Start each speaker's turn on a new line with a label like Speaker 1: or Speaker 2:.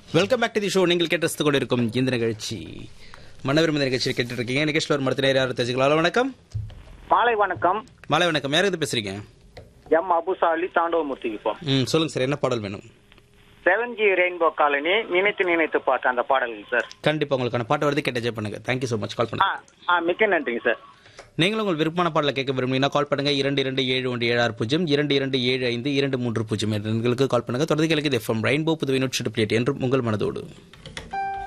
Speaker 1: welcome back to the show நீங்கள் கேட்டு கொண்டு இருக்கும் இந்த நிகழ்ச்சி மனவிரும்ப நிகழ்ச்சி கேட்டு இருக்கீங்க நிகழ்ச்சியில் ஒரு மருத்துவர் யார் தெரிஞ்சுக்கலாம் வணக்கம்
Speaker 2: மாலை வணக்கம்
Speaker 1: மாலை வணக்கம் யார் இது பேசுறீங்க
Speaker 2: எம் அபுசாலி தாண்டவமூர்த்தி இப்போ
Speaker 1: ம் சொல்லுங்க சார் என்ன பாடல் வேணும்
Speaker 2: செவன் ஜி ரெயின்போ காலனி நினைத்து நினைத்து பார்த்த அந்த பாடல் சார்
Speaker 1: கண்டிப்பா உங்களுக்கான பாட்டு வருது கேட்ட ஜெய் பண்ணுங்க தேங்க்யூ ஸோ மச் கால்
Speaker 2: ஆ
Speaker 1: பண்ணுங்க
Speaker 2: ஆ மிக்க நன்றிங்க சார்
Speaker 1: நீங்களும் உங்கள் விருப்பமான பாடலை கேட்க விரும்புனீங்கன்னா கால் பண்ணுங்க இரண்டு இரண்டு ஏழு ஒன்று ஏழு ஆறு பூஜ்ஜியம் இரண்டு இரண்டு ஏழு ஐந்து இரண்டு மூன்று பூஜ்ஜியம் என்ற எண்களுக்கு கால் பண்ணுங்க தொடர்ந்து கேளுக்கு எஃப்எம் ரெயின்போ புதுவை நூற்றி என்றும் உங்கள் மனதோடு